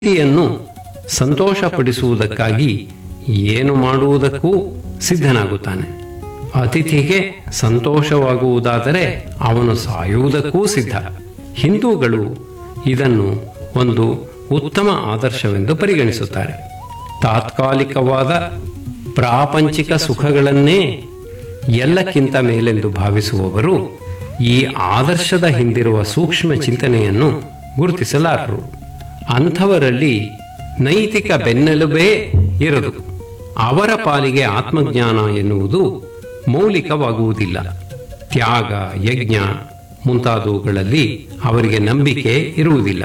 ಅತಿಥಿಯನ್ನು ಸಂತೋಷಪಡಿಸುವುದಕ್ಕಾಗಿ ಏನು ಮಾಡುವುದಕ್ಕೂ ಸಿದ್ಧನಾಗುತ್ತಾನೆ ಅತಿಥಿಗೆ ಸಂತೋಷವಾಗುವುದಾದರೆ ಅವನು ಸಾಯುವುದಕ್ಕೂ ಸಿದ್ಧ ಹಿಂದೂಗಳು ಇದನ್ನು ಒಂದು ಉತ್ತಮ ಆದರ್ಶವೆಂದು ಪರಿಗಣಿಸುತ್ತಾರೆ ತಾತ್ಕಾಲಿಕವಾದ ಪ್ರಾಪಂಚಿಕ ಸುಖಗಳನ್ನೇ ಎಲ್ಲಕ್ಕಿಂತ ಮೇಲೆಂದು ಭಾವಿಸುವವರು ಈ ಆದರ್ಶದ ಹಿಂದಿರುವ ಸೂಕ್ಷ್ಮ ಚಿಂತನೆಯನ್ನು ಗುರುತಿಸಲಾರರು ಅಂಥವರಲ್ಲಿ ನೈತಿಕ ಬೆನ್ನೆಲುಬೇ ಇರದು ಅವರ ಪಾಲಿಗೆ ಆತ್ಮಜ್ಞಾನ ಎನ್ನುವುದು ಮೌಲಿಕವಾಗುವುದಿಲ್ಲ ತ್ಯಾಗ ಯಜ್ಞ ಮುಂತಾದವುಗಳಲ್ಲಿ ಅವರಿಗೆ ನಂಬಿಕೆ ಇರುವುದಿಲ್ಲ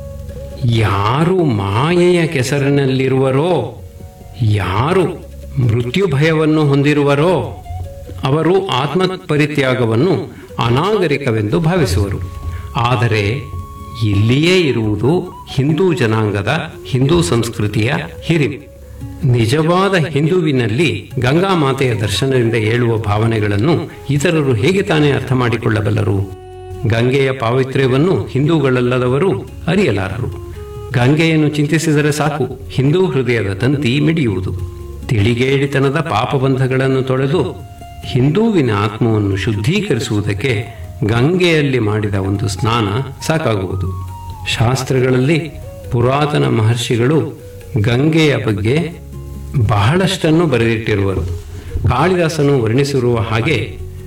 ಯಾರು ಮಾಯೆಯ ಕೆಸರಿನಲ್ಲಿರುವರೋ ಯಾರು ಮೃತ್ಯು ಭಯವನ್ನು ಹೊಂದಿರುವರೋ ಅವರು ಆತ್ಮ ಪರಿತ್ಯಾಗವನ್ನು ಅನಾಗರಿಕವೆಂದು ಭಾವಿಸುವರು ಆದರೆ ಇಲ್ಲಿಯೇ ಇರುವುದು ಹಿಂದೂ ಜನಾಂಗದ ಹಿಂದೂ ಸಂಸ್ಕೃತಿಯ ಹಿರಿಮೆ ನಿಜವಾದ ಹಿಂದುವಿನಲ್ಲಿ ಗಂಗಾ ಮಾತೆಯ ದರ್ಶನದಿಂದ ಏಳುವ ಭಾವನೆಗಳನ್ನು ಇತರರು ಹೇಗೆ ತಾನೇ ಅರ್ಥ ಮಾಡಿಕೊಳ್ಳಬಲ್ಲರು ಗಂಗೆಯ ಪಾವಿತ್ರ್ಯವನ್ನು ಹಿಂದೂಗಳಲ್ಲದವರು ಅರಿಯಲಾರರು ಗಂಗೆಯನ್ನು ಚಿಂತಿಸಿದರೆ ಸಾಕು ಹಿಂದೂ ಹೃದಯದ ತಂತಿ ಮಿಡಿಯುವುದು ತಿಳಿಗೇಡಿತನದ ಪಾಪಬಂಧಗಳನ್ನು ತೊಳೆದು ಹಿಂದೂವಿನ ಆತ್ಮವನ್ನು ಶುದ್ಧೀಕರಿಸುವುದಕ್ಕೆ ಗಂಗೆಯಲ್ಲಿ ಮಾಡಿದ ಒಂದು ಸ್ನಾನ ಸಾಕಾಗುವುದು ಶಾಸ್ತ್ರಗಳಲ್ಲಿ ಪುರಾತನ ಮಹರ್ಷಿಗಳು ಗಂಗೆಯ ಬಗ್ಗೆ ಬಹಳಷ್ಟನ್ನು ಬರೆದಿಟ್ಟಿರುವರು ಕಾಳಿದಾಸನು ವರ್ಣಿಸಿರುವ ಹಾಗೆ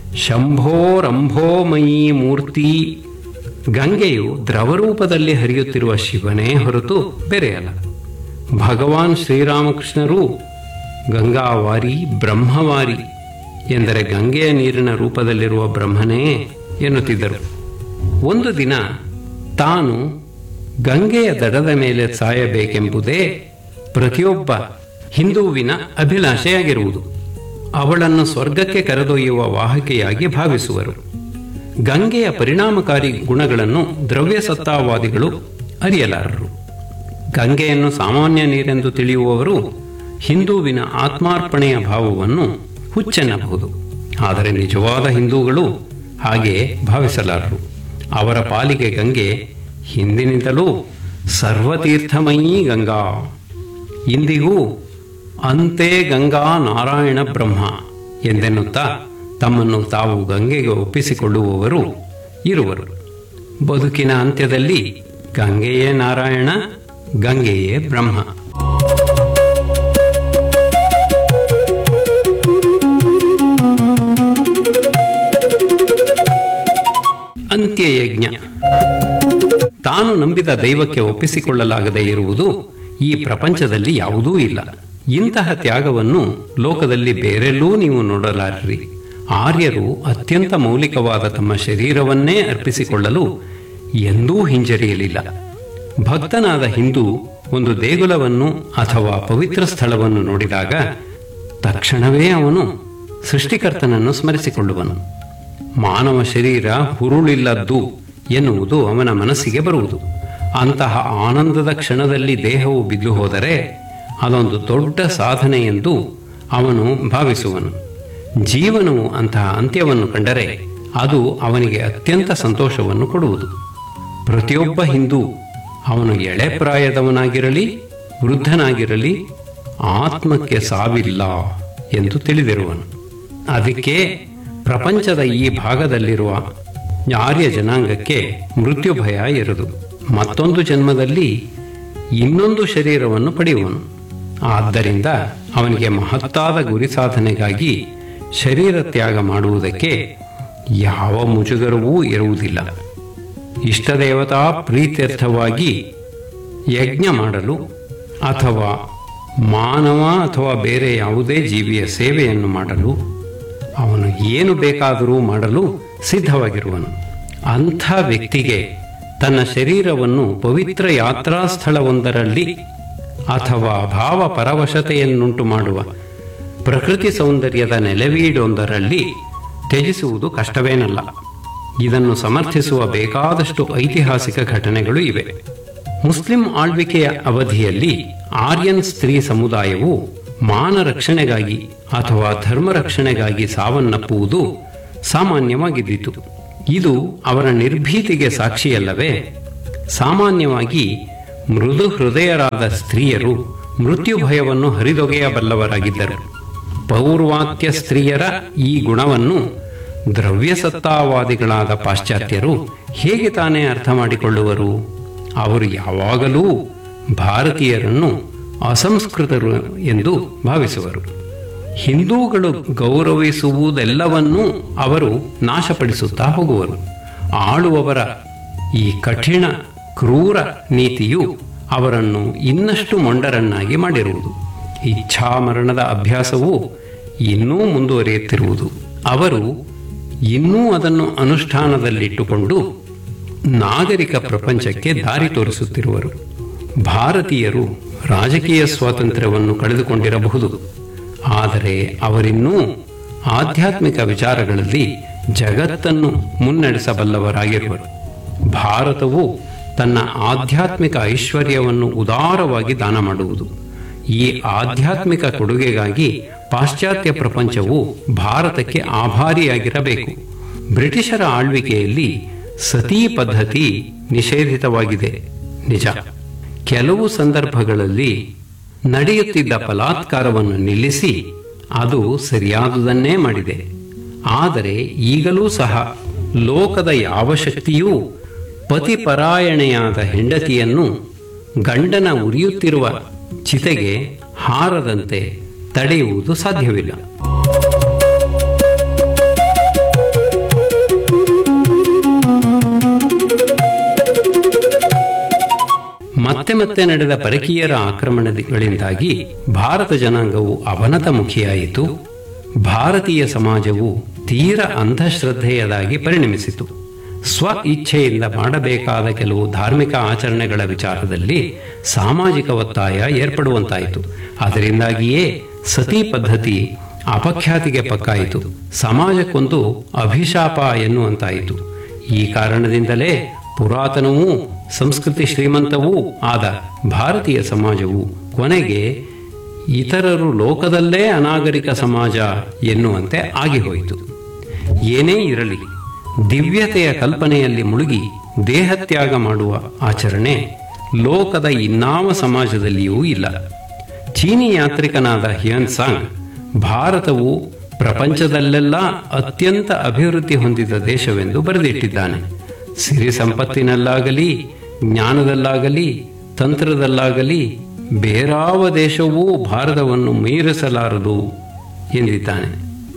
ಶಂಭೋರಂಭೋಮಯೀ ಮೂರ್ತಿ ಗಂಗೆಯು ದ್ರವರೂಪದಲ್ಲಿ ಹರಿಯುತ್ತಿರುವ ಶಿವನೇ ಹೊರತು ಬೇರೆಯಲ್ಲ ಭಗವಾನ್ ಶ್ರೀರಾಮಕೃಷ್ಣರು ಗಂಗಾವಾರಿ ಬ್ರಹ್ಮವಾರಿ ಎಂದರೆ ಗಂಗೆಯ ನೀರಿನ ರೂಪದಲ್ಲಿರುವ ಬ್ರಹ್ಮನೇ ಎನ್ನುತ್ತಿದ್ದರು ಒಂದು ದಿನ ತಾನು ಗಂಗೆಯ ದಡದ ಮೇಲೆ ಸಾಯಬೇಕೆಂಬುದೇ ಪ್ರತಿಯೊಬ್ಬ ಹಿಂದೂವಿನ ಅಭಿಲಾಷೆಯಾಗಿರುವುದು ಅವಳನ್ನು ಸ್ವರ್ಗಕ್ಕೆ ಕರೆದೊಯ್ಯುವ ವಾಹಕೆಯಾಗಿ ಭಾವಿಸುವರು ಗಂಗೆಯ ಪರಿಣಾಮಕಾರಿ ಗುಣಗಳನ್ನು ದ್ರವ್ಯಸತ್ತಾವಾದಿಗಳು ಅರಿಯಲಾರರು ಗಂಗೆಯನ್ನು ಸಾಮಾನ್ಯ ನೀರೆಂದು ತಿಳಿಯುವವರು ಹಿಂದೂವಿನ ಆತ್ಮಾರ್ಪಣೆಯ ಭಾವವನ್ನು ಹುಚ್ಚೆನ್ನಬಹುದು ಆದರೆ ನಿಜವಾದ ಹಿಂದೂಗಳು ಹಾಗೆ ಭಾವಿಸಲಾರರು ಅವರ ಪಾಲಿಗೆ ಗಂಗೆ ಹಿಂದಿನಿಂದಲೂ ಸರ್ವತೀರ್ಥಮಯೀ ಗಂಗಾ ಇಂದಿಗೂ ಅಂತೆ ಗಂಗಾ ನಾರಾಯಣ ಬ್ರಹ್ಮ ಎಂದೆನ್ನುತ್ತಾ ತಮ್ಮನ್ನು ತಾವು ಗಂಗೆಗೆ ಒಪ್ಪಿಸಿಕೊಳ್ಳುವವರು ಇರುವರು ಬದುಕಿನ ಅಂತ್ಯದಲ್ಲಿ ಗಂಗೆಯೇ ನಾರಾಯಣ ಗಂಗೆಯೇ ಬ್ರಹ್ಮ ಅಂತ್ಯಯಜ್ಞ ತಾನು ನಂಬಿದ ದೈವಕ್ಕೆ ಒಪ್ಪಿಸಿಕೊಳ್ಳಲಾಗದೇ ಇರುವುದು ಈ ಪ್ರಪಂಚದಲ್ಲಿ ಯಾವುದೂ ಇಲ್ಲ ಇಂತಹ ತ್ಯಾಗವನ್ನು ಲೋಕದಲ್ಲಿ ಬೇರೆಲ್ಲೂ ನೀವು ನೋಡಲಾರಿರಿ ಆರ್ಯರು ಅತ್ಯಂತ ಮೌಲಿಕವಾದ ತಮ್ಮ ಶರೀರವನ್ನೇ ಅರ್ಪಿಸಿಕೊಳ್ಳಲು ಎಂದೂ ಹಿಂಜರಿಯಲಿಲ್ಲ ಭಕ್ತನಾದ ಹಿಂದೂ ಒಂದು ದೇಗುಲವನ್ನು ಅಥವಾ ಪವಿತ್ರ ಸ್ಥಳವನ್ನು ನೋಡಿದಾಗ ತಕ್ಷಣವೇ ಅವನು ಸೃಷ್ಟಿಕರ್ತನನ್ನು ಸ್ಮರಿಸಿಕೊಳ್ಳುವನು ಮಾನವ ಶರೀರ ಹುರುಳಿಲ್ಲದ್ದು ಎನ್ನುವುದು ಅವನ ಮನಸ್ಸಿಗೆ ಬರುವುದು ಅಂತಹ ಆನಂದದ ಕ್ಷಣದಲ್ಲಿ ದೇಹವು ಬಿದ್ದು ಹೋದರೆ ಅದೊಂದು ದೊಡ್ಡ ಸಾಧನೆ ಎಂದು ಅವನು ಭಾವಿಸುವನು ಜೀವನವು ಅಂತಹ ಅಂತ್ಯವನ್ನು ಕಂಡರೆ ಅದು ಅವನಿಗೆ ಅತ್ಯಂತ ಸಂತೋಷವನ್ನು ಕೊಡುವುದು ಪ್ರತಿಯೊಬ್ಬ ಹಿಂದೂ ಅವನು ಎಳೆ ಪ್ರಾಯದವನಾಗಿರಲಿ ವೃದ್ಧನಾಗಿರಲಿ ಆತ್ಮಕ್ಕೆ ಸಾವಿಲ್ಲ ಎಂದು ತಿಳಿದಿರುವನು ಅದಕ್ಕೆ ಪ್ರಪಂಚದ ಈ ಭಾಗದಲ್ಲಿರುವ ಆರ್ಯ ಜನಾಂಗಕ್ಕೆ ಮೃತ್ಯು ಭಯ ಇರದು ಮತ್ತೊಂದು ಜನ್ಮದಲ್ಲಿ ಇನ್ನೊಂದು ಶರೀರವನ್ನು ಪಡೆಯುವನು ಆದ್ದರಿಂದ ಅವನಿಗೆ ಮಹತ್ತಾದ ಗುರಿ ಸಾಧನೆಗಾಗಿ ಶರೀರ ತ್ಯಾಗ ಮಾಡುವುದಕ್ಕೆ ಯಾವ ಮುಜುಗರವೂ ಇರುವುದಿಲ್ಲ ಇಷ್ಟದೇವತಾ ಪ್ರೀತ್ಯರ್ಥವಾಗಿ ಯಜ್ಞ ಮಾಡಲು ಅಥವಾ ಮಾನವ ಅಥವಾ ಬೇರೆ ಯಾವುದೇ ಜೀವಿಯ ಸೇವೆಯನ್ನು ಮಾಡಲು ಅವನು ಏನು ಬೇಕಾದರೂ ಮಾಡಲು ಸಿದ್ಧವಾಗಿರುವನು ಅಂಥ ವ್ಯಕ್ತಿಗೆ ತನ್ನ ಶರೀರವನ್ನು ಪವಿತ್ರ ಯಾತ್ರಾ ಸ್ಥಳವೊಂದರಲ್ಲಿ ಅಥವಾ ಭಾವ ಪರವಶತೆಯನ್ನುಂಟು ಮಾಡುವ ಪ್ರಕೃತಿ ಸೌಂದರ್ಯದ ನೆಲೆವೀಡೊಂದರಲ್ಲಿ ತ್ಯಜಿಸುವುದು ಕಷ್ಟವೇನಲ್ಲ ಇದನ್ನು ಸಮರ್ಥಿಸುವ ಬೇಕಾದಷ್ಟು ಐತಿಹಾಸಿಕ ಘಟನೆಗಳು ಇವೆ ಮುಸ್ಲಿಂ ಆಳ್ವಿಕೆಯ ಅವಧಿಯಲ್ಲಿ ಆರ್ಯನ್ ಸ್ತ್ರೀ ಸಮುದಾಯವು ಮಾನ ರಕ್ಷಣೆಗಾಗಿ ಅಥವಾ ಧರ್ಮ ರಕ್ಷಣೆಗಾಗಿ ಸಾವನ್ನಪ್ಪುವುದು ಸಾಮಾನ್ಯವಾಗಿದ್ದಿತು ಇದು ಅವರ ನಿರ್ಭೀತಿಗೆ ಸಾಕ್ಷಿಯಲ್ಲವೇ ಸಾಮಾನ್ಯವಾಗಿ ಮೃದು ಹೃದಯರಾದ ಸ್ತ್ರೀಯರು ಮೃತ್ಯು ಭಯವನ್ನು ಹರಿದೊಗೆಯಬಲ್ಲವರಾಗಿದ್ದರು ಪೌರ್ವಾತ್ಯ ಸ್ತ್ರೀಯರ ಈ ಗುಣವನ್ನು ದ್ರವ್ಯಸತ್ತಾವಾದಿಗಳಾದ ಪಾಶ್ಚಾತ್ಯರು ಹೇಗೆ ತಾನೇ ಅರ್ಥ ಮಾಡಿಕೊಳ್ಳುವರು ಅವರು ಯಾವಾಗಲೂ ಭಾರತೀಯರನ್ನು ಅಸಂಸ್ಕೃತರು ಎಂದು ಭಾವಿಸುವರು ಹಿಂದೂಗಳು ಗೌರವಿಸುವುದೆಲ್ಲವನ್ನೂ ಅವರು ನಾಶಪಡಿಸುತ್ತಾ ಹೋಗುವರು ಆಳುವವರ ಈ ಕಠಿಣ ಕ್ರೂರ ನೀತಿಯು ಅವರನ್ನು ಇನ್ನಷ್ಟು ಮೊಂಡರನ್ನಾಗಿ ಮಾಡಿರುವುದು ಇಚ್ಛಾಮರಣದ ಅಭ್ಯಾಸವು ಇನ್ನೂ ಮುಂದುವರಿಯುತ್ತಿರುವುದು ಅವರು ಇನ್ನೂ ಅದನ್ನು ಅನುಷ್ಠಾನದಲ್ಲಿಟ್ಟುಕೊಂಡು ನಾಗರಿಕ ಪ್ರಪಂಚಕ್ಕೆ ದಾರಿ ತೋರಿಸುತ್ತಿರುವರು ಭಾರತೀಯರು ರಾಜಕೀಯ ಸ್ವಾತಂತ್ರ್ಯವನ್ನು ಕಳೆದುಕೊಂಡಿರಬಹುದು ಆದರೆ ಅವರಿನ್ನೂ ಆಧ್ಯಾತ್ಮಿಕ ವಿಚಾರಗಳಲ್ಲಿ ಜಗತ್ತನ್ನು ಮುನ್ನಡೆಸಬಲ್ಲವರಾಗಿರುವರು ಭಾರತವು ತನ್ನ ಆಧ್ಯಾತ್ಮಿಕ ಐಶ್ವರ್ಯವನ್ನು ಉದಾರವಾಗಿ ದಾನ ಮಾಡುವುದು ಈ ಆಧ್ಯಾತ್ಮಿಕ ಕೊಡುಗೆಗಾಗಿ ಪಾಶ್ಚಾತ್ಯ ಪ್ರಪಂಚವು ಭಾರತಕ್ಕೆ ಆಭಾರಿಯಾಗಿರಬೇಕು ಬ್ರಿಟಿಷರ ಆಳ್ವಿಕೆಯಲ್ಲಿ ಸತೀ ಪದ್ಧತಿ ನಿಷೇಧಿತವಾಗಿದೆ ನಿಜ ಕೆಲವು ಸಂದರ್ಭಗಳಲ್ಲಿ ನಡೆಯುತ್ತಿದ್ದ ಬಲಾತ್ಕಾರವನ್ನು ನಿಲ್ಲಿಸಿ ಅದು ಸರಿಯಾದುದನ್ನೇ ಮಾಡಿದೆ ಆದರೆ ಈಗಲೂ ಸಹ ಲೋಕದ ಯಾವ ಶಕ್ತಿಯೂ ಪತಿಪರಾಯಣೆಯಾದ ಹೆಂಡತಿಯನ್ನು ಗಂಡನ ಉರಿಯುತ್ತಿರುವ ಚಿತೆಗೆ ಹಾರದಂತೆ ತಡೆಯುವುದು ಸಾಧ್ಯವಿಲ್ಲ ಮತ್ತೆ ಮತ್ತೆ ನಡೆದ ಪರಕೀಯರ ಆಕ್ರಮಣಗಳಿಂದಾಗಿ ಭಾರತ ಜನಾಂಗವು ಅವನತಮುಖಿಯಾಯಿತು ಭಾರತೀಯ ಸಮಾಜವು ತೀರ ಅಂಧಶ್ರದ್ಧೆಯದಾಗಿ ಪರಿಣಮಿಸಿತು ಸ್ವ ಇಚ್ಛೆಯಿಂದ ಮಾಡಬೇಕಾದ ಕೆಲವು ಧಾರ್ಮಿಕ ಆಚರಣೆಗಳ ವಿಚಾರದಲ್ಲಿ ಸಾಮಾಜಿಕ ಒತ್ತಾಯ ಏರ್ಪಡುವಂತಾಯಿತು ಅದರಿಂದಾಗಿಯೇ ಸತಿ ಪದ್ಧತಿ ಅಪಖ್ಯಾತಿಗೆ ಪಕ್ಕಾಯಿತು ಸಮಾಜಕ್ಕೊಂದು ಅಭಿಶಾಪ ಎನ್ನುವಂತಾಯಿತು ಈ ಕಾರಣದಿಂದಲೇ ಪುರಾತನವೂ ಸಂಸ್ಕೃತಿ ಶ್ರೀಮಂತವೂ ಆದ ಭಾರತೀಯ ಸಮಾಜವು ಕೊನೆಗೆ ಇತರರು ಲೋಕದಲ್ಲೇ ಅನಾಗರಿಕ ಸಮಾಜ ಎನ್ನುವಂತೆ ಆಗಿಹೋಯಿತು ಏನೇ ಇರಲಿ ದಿವ್ಯತೆಯ ಕಲ್ಪನೆಯಲ್ಲಿ ಮುಳುಗಿ ದೇಹತ್ಯಾಗ ಮಾಡುವ ಆಚರಣೆ ಲೋಕದ ಇನ್ನಾವ ಸಮಾಜದಲ್ಲಿಯೂ ಇಲ್ಲ ಚೀನಿ ಯಾತ್ರಿಕನಾದ ಹಿಯನ್ ಸಾಂಗ್ ಭಾರತವು ಪ್ರಪಂಚದಲ್ಲೆಲ್ಲ ಅತ್ಯಂತ ಅಭಿವೃದ್ಧಿ ಹೊಂದಿದ ದೇಶವೆಂದು ಬರೆದಿಟ್ಟಿದ್ದಾನೆ ಸಿರಿ ಸಂಪತ್ತಿನಲ್ಲಾಗಲಿ ಜ್ಞಾನದಲ್ಲಾಗಲಿ ತಂತ್ರದಲ್ಲಾಗಲಿ ಬೇರಾವ ದೇಶವೂ ಭಾರತವನ್ನು ಮೀರಿಸಲಾರದು ಎಂದಿದ್ದಾನೆ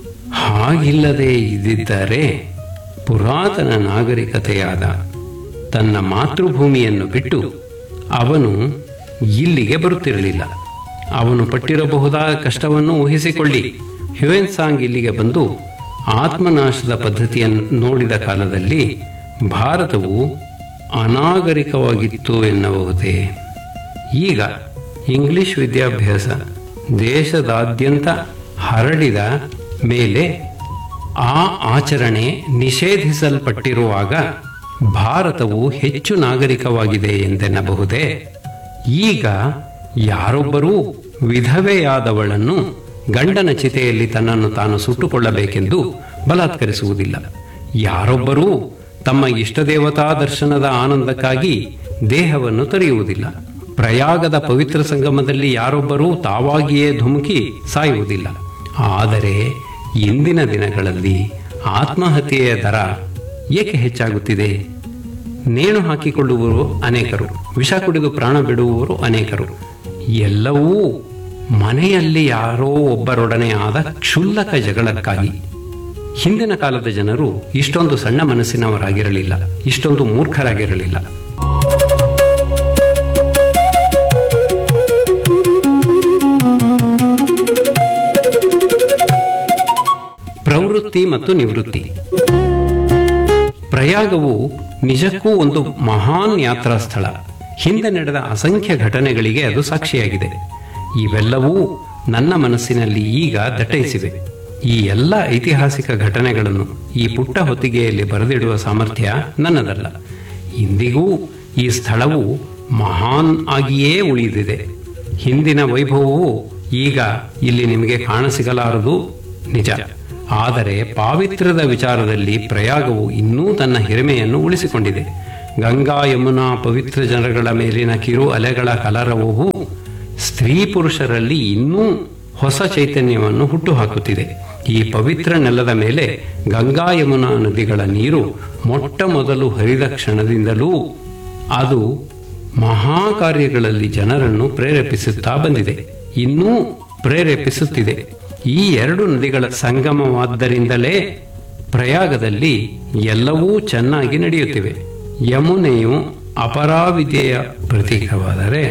ಹಾಗಿಲ್ಲದೆ ಇದ್ದಿದ್ದರೆ ಪುರಾತನ ನಾಗರಿಕತೆಯಾದ ತನ್ನ ಮಾತೃಭೂಮಿಯನ್ನು ಬಿಟ್ಟು ಅವನು ಇಲ್ಲಿಗೆ ಬರುತ್ತಿರಲಿಲ್ಲ ಅವನು ಪಟ್ಟಿರಬಹುದಾದ ಕಷ್ಟವನ್ನು ಊಹಿಸಿಕೊಳ್ಳಿ ಹ್ಯುಯನ್ ಸಾಂಗ್ ಇಲ್ಲಿಗೆ ಬಂದು ಆತ್ಮನಾಶದ ಪದ್ಧತಿಯನ್ನು ನೋಡಿದ ಕಾಲದಲ್ಲಿ ಭಾರತವು ಅನಾಗರಿಕವಾಗಿತ್ತು ಎನ್ನಬಹುದೇ ಈಗ ಇಂಗ್ಲಿಷ್ ವಿದ್ಯಾಭ್ಯಾಸ ದೇಶದಾದ್ಯಂತ ಹರಡಿದ ಮೇಲೆ ಆ ಆಚರಣೆ ನಿಷೇಧಿಸಲ್ಪಟ್ಟಿರುವಾಗ ಭಾರತವು ಹೆಚ್ಚು ನಾಗರಿಕವಾಗಿದೆ ಎಂದೆನ್ನಬಹುದೇ ಈಗ ಯಾರೊಬ್ಬರೂ ವಿಧವೆಯಾದವಳನ್ನು ಗಂಡನ ಚಿತೆಯಲ್ಲಿ ತನ್ನನ್ನು ತಾನು ಸುಟ್ಟುಕೊಳ್ಳಬೇಕೆಂದು ಬಲಾತ್ಕರಿಸುವುದಿಲ್ಲ ಯಾರೊಬ್ಬರೂ ತಮ್ಮ ಇಷ್ಟದೇವತಾ ದರ್ಶನದ ಆನಂದಕ್ಕಾಗಿ ದೇಹವನ್ನು ತೊರೆಯುವುದಿಲ್ಲ ಪ್ರಯಾಗದ ಪವಿತ್ರ ಸಂಗಮದಲ್ಲಿ ಯಾರೊಬ್ಬರೂ ತಾವಾಗಿಯೇ ಧುಮುಕಿ ಸಾಯುವುದಿಲ್ಲ ಆದರೆ ಇಂದಿನ ದಿನಗಳಲ್ಲಿ ಆತ್ಮಹತ್ಯೆಯ ದರ ಏಕೆ ಹೆಚ್ಚಾಗುತ್ತಿದೆ ನೇಣು ಹಾಕಿಕೊಳ್ಳುವವರು ಅನೇಕರು ವಿಷ ಕುಡಿದು ಪ್ರಾಣ ಬಿಡುವವರು ಅನೇಕರು ಎಲ್ಲವೂ ಮನೆಯಲ್ಲಿ ಯಾರೋ ಒಬ್ಬರೊಡನೆ ಆದ ಕ್ಷುಲ್ಲಕ ಜಗಳಕ್ಕಾಗಿ ಹಿಂದಿನ ಕಾಲದ ಜನರು ಇಷ್ಟೊಂದು ಸಣ್ಣ ಮನಸ್ಸಿನವರಾಗಿರಲಿಲ್ಲ ಇಷ್ಟೊಂದು ಮೂರ್ಖರಾಗಿರಲಿಲ್ಲ ಪ್ರವೃತ್ತಿ ಮತ್ತು ನಿವೃತ್ತಿ ಪ್ರಯಾಗವು ನಿಜಕ್ಕೂ ಒಂದು ಮಹಾನ್ ಯಾತ್ರಾ ಸ್ಥಳ ಹಿಂದೆ ನಡೆದ ಅಸಂಖ್ಯ ಘಟನೆಗಳಿಗೆ ಅದು ಸಾಕ್ಷಿಯಾಗಿದೆ ಇವೆಲ್ಲವೂ ನನ್ನ ಮನಸ್ಸಿನಲ್ಲಿ ಈಗ ದಟ್ಟೈಸಿವೆ ಈ ಎಲ್ಲ ಐತಿಹಾಸಿಕ ಘಟನೆಗಳನ್ನು ಈ ಪುಟ್ಟ ಹೊತ್ತಿಗೆಯಲ್ಲಿ ಬರೆದಿಡುವ ಸಾಮರ್ಥ್ಯ ನನ್ನದಲ್ಲ ಇಂದಿಗೂ ಈ ಸ್ಥಳವು ಮಹಾನ್ ಆಗಿಯೇ ಉಳಿದಿದೆ ಹಿಂದಿನ ವೈಭವವು ಈಗ ಇಲ್ಲಿ ನಿಮಗೆ ಕಾಣಸಿಗಲಾರದು ನಿಜ ಆದರೆ ಪಾವಿತ್ರ್ಯದ ವಿಚಾರದಲ್ಲಿ ಪ್ರಯಾಗವು ಇನ್ನೂ ತನ್ನ ಹಿರಿಮೆಯನ್ನು ಉಳಿಸಿಕೊಂಡಿದೆ ಗಂಗಾ ಯಮುನಾ ಪವಿತ್ರ ಜನಗಳ ಮೇಲಿನ ಕಿರು ಅಲೆಗಳ ಕಲರವವು ಸ್ತ್ರೀ ಪುರುಷರಲ್ಲಿ ಇನ್ನೂ ಹೊಸ ಚೈತನ್ಯವನ್ನು ಹುಟ್ಟುಹಾಕುತ್ತಿದೆ ಈ ಪವಿತ್ರ ನೆಲದ ಮೇಲೆ ಗಂಗಾ ಯಮುನಾ ನದಿಗಳ ನೀರು ಮೊಟ್ಟ ಮೊದಲು ಹರಿದ ಕ್ಷಣದಿಂದಲೂ ಅದು ಮಹಾ ಕಾರ್ಯಗಳಲ್ಲಿ ಜನರನ್ನು ಪ್ರೇರೇಪಿಸುತ್ತಾ ಬಂದಿದೆ ಇನ್ನೂ ಪ್ರೇರೇಪಿಸುತ್ತಿದೆ ಈ ಎರಡು ನದಿಗಳ ಸಂಗಮವಾದ್ದರಿಂದಲೇ ಪ್ರಯಾಗದಲ್ಲಿ ಎಲ್ಲವೂ ಚೆನ್ನಾಗಿ ನಡೆಯುತ್ತಿವೆ ಯಮುನೆಯು ಅಪರಾವಿದ್ಯೆಯ ಪ್ರತೀಕವಾದರೆ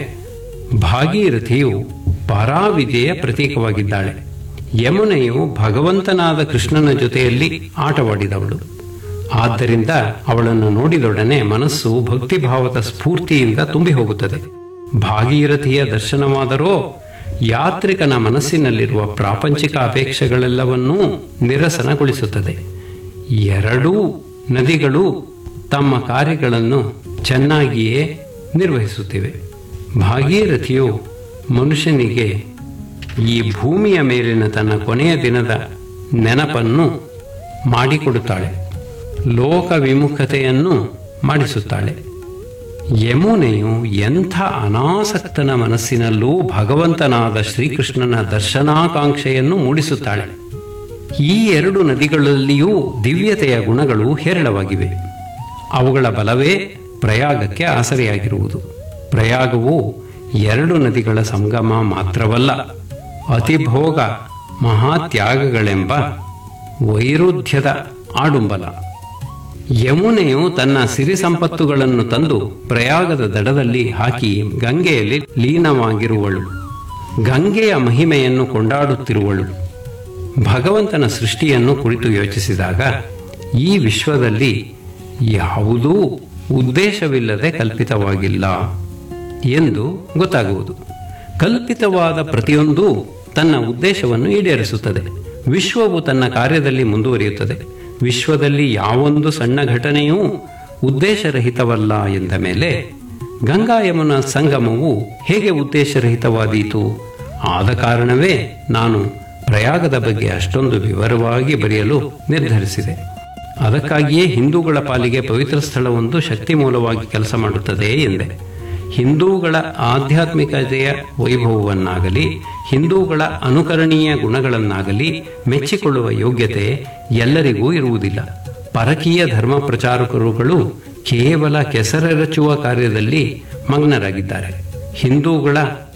ಭಾಗೀರಥಿಯು ಪರಾವಿದ್ಯೆಯ ಪ್ರತೀಕವಾಗಿದ್ದಾಳೆ ಯಮುನೆಯು ಭಗವಂತನಾದ ಕೃಷ್ಣನ ಜೊತೆಯಲ್ಲಿ ಆಟವಾಡಿದವಳು ಆದ್ದರಿಂದ ಅವಳನ್ನು ನೋಡಿದೊಡನೆ ಮನಸ್ಸು ಭಕ್ತಿಭಾವದ ಸ್ಫೂರ್ತಿಯಿಂದ ತುಂಬಿ ಹೋಗುತ್ತದೆ ಭಾಗೀರಥಿಯ ದರ್ಶನವಾದರೋ ಯಾತ್ರಿಕನ ಮನಸ್ಸಿನಲ್ಲಿರುವ ಪ್ರಾಪಂಚಿಕ ಅಪೇಕ್ಷೆಗಳೆಲ್ಲವನ್ನೂ ನಿರಸನಗೊಳಿಸುತ್ತದೆ ಎರಡೂ ನದಿಗಳು ತಮ್ಮ ಕಾರ್ಯಗಳನ್ನು ಚೆನ್ನಾಗಿಯೇ ನಿರ್ವಹಿಸುತ್ತಿವೆ ಭಾಗೀರಥಿಯು ಮನುಷ್ಯನಿಗೆ ಈ ಭೂಮಿಯ ಮೇಲಿನ ತನ್ನ ಕೊನೆಯ ದಿನದ ನೆನಪನ್ನು ಮಾಡಿಕೊಡುತ್ತಾಳೆ ಲೋಕ ವಿಮುಖತೆಯನ್ನು ಮಾಡಿಸುತ್ತಾಳೆ ಯಮುನೆಯು ಎಂಥ ಅನಾಸಕ್ತನ ಮನಸ್ಸಿನಲ್ಲೂ ಭಗವಂತನಾದ ಶ್ರೀಕೃಷ್ಣನ ದರ್ಶನಾಕಾಂಕ್ಷೆಯನ್ನು ಮೂಡಿಸುತ್ತಾಳೆ ಈ ಎರಡು ನದಿಗಳಲ್ಲಿಯೂ ದಿವ್ಯತೆಯ ಗುಣಗಳು ಹೇರಳವಾಗಿವೆ ಅವುಗಳ ಬಲವೇ ಪ್ರಯಾಗಕ್ಕೆ ಆಸರೆಯಾಗಿರುವುದು ಪ್ರಯಾಗವು ಎರಡು ನದಿಗಳ ಸಂಗಮ ಮಾತ್ರವಲ್ಲ ಅತಿಭೋಗ ಮಹಾತ್ಯಾಗಗಳೆಂಬ ವೈರುಧ್ಯದ ಆಡುಂಬಲ ಯಮುನೆಯು ತನ್ನ ಸಿರಿ ಸಂಪತ್ತುಗಳನ್ನು ತಂದು ಪ್ರಯಾಗದ ದಡದಲ್ಲಿ ಹಾಕಿ ಗಂಗೆಯಲ್ಲಿ ಲೀನವಾಗಿರುವಳು ಗಂಗೆಯ ಮಹಿಮೆಯನ್ನು ಕೊಂಡಾಡುತ್ತಿರುವಳು ಭಗವಂತನ ಸೃಷ್ಟಿಯನ್ನು ಕುರಿತು ಯೋಚಿಸಿದಾಗ ಈ ವಿಶ್ವದಲ್ಲಿ ಯಾವುದೂ ಉದ್ದೇಶವಿಲ್ಲದೆ ಕಲ್ಪಿತವಾಗಿಲ್ಲ ಎಂದು ಗೊತ್ತಾಗುವುದು ಕಲ್ಪಿತವಾದ ಪ್ರತಿಯೊಂದೂ ತನ್ನ ಉದ್ದೇಶವನ್ನು ಈಡೇರಿಸುತ್ತದೆ ವಿಶ್ವವು ತನ್ನ ಕಾರ್ಯದಲ್ಲಿ ಮುಂದುವರಿಯುತ್ತದೆ ವಿಶ್ವದಲ್ಲಿ ಯಾವೊಂದು ಸಣ್ಣ ಘಟನೆಯೂ ಉದ್ದೇಶರಹಿತವಲ್ಲ ಎಂದ ಮೇಲೆ ಗಂಗಾ ಯಮುನ ಸಂಗಮವು ಹೇಗೆ ಉದ್ದೇಶರಹಿತವಾದೀತು ಆದ ಕಾರಣವೇ ನಾನು ಪ್ರಯಾಗದ ಬಗ್ಗೆ ಅಷ್ಟೊಂದು ವಿವರವಾಗಿ ಬರೆಯಲು ನಿರ್ಧರಿಸಿದೆ ಅದಕ್ಕಾಗಿಯೇ ಹಿಂದೂಗಳ ಪಾಲಿಗೆ ಪವಿತ್ರ ಸ್ಥಳವೊಂದು ಶಕ್ತಿ ಮೂಲವಾಗಿ ಕೆಲಸ ಮಾಡುತ್ತದೆ ಎಂದೆ ಹಿಂದೂಗಳ ಆಧ್ಯಾತ್ಮಿಕತೆಯ ವೈಭವವನ್ನಾಗಲಿ ಹಿಂದೂಗಳ ಅನುಕರಣೀಯ ಗುಣಗಳನ್ನಾಗಲಿ ಮೆಚ್ಚಿಕೊಳ್ಳುವ ಯೋಗ್ಯತೆ ಎಲ್ಲರಿಗೂ ಇರುವುದಿಲ್ಲ ಪರಕೀಯ ಧರ್ಮ ಪ್ರಚಾರಕರುಗಳು ಕೇವಲ ಕೆಸರೆರಚುವ ಕಾರ್ಯದಲ್ಲಿ ಮಗ್ನರಾಗಿದ್ದಾರೆ ಹಿಂದೂಗಳ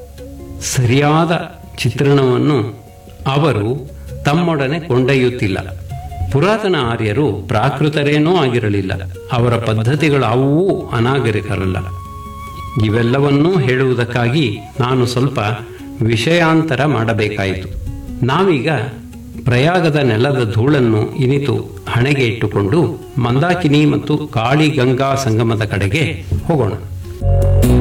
ಸರಿಯಾದ ಚಿತ್ರಣವನ್ನು ಅವರು ತಮ್ಮೊಡನೆ ಕೊಂಡೊಯ್ಯುತ್ತಿಲ್ಲ ಪುರಾತನ ಆರ್ಯರು ಪ್ರಾಕೃತರೇನೂ ಆಗಿರಲಿಲ್ಲ ಅವರ ಪದ್ಧತಿಗಳಾವುವೂ ಅನಾಗರಿಕರಲ್ಲ ಇವೆಲ್ಲವನ್ನೂ ಹೇಳುವುದಕ್ಕಾಗಿ ನಾನು ಸ್ವಲ್ಪ ವಿಷಯಾಂತರ ಮಾಡಬೇಕಾಯಿತು ನಾವೀಗ ಪ್ರಯಾಗದ ನೆಲದ ಧೂಳನ್ನು ಇನಿತು ಹಣೆಗೆ ಇಟ್ಟುಕೊಂಡು ಮಂದಾಕಿನಿ ಮತ್ತು ಕಾಳಿ ಗಂಗಾ ಸಂಗಮದ ಕಡೆಗೆ ಹೋಗೋಣ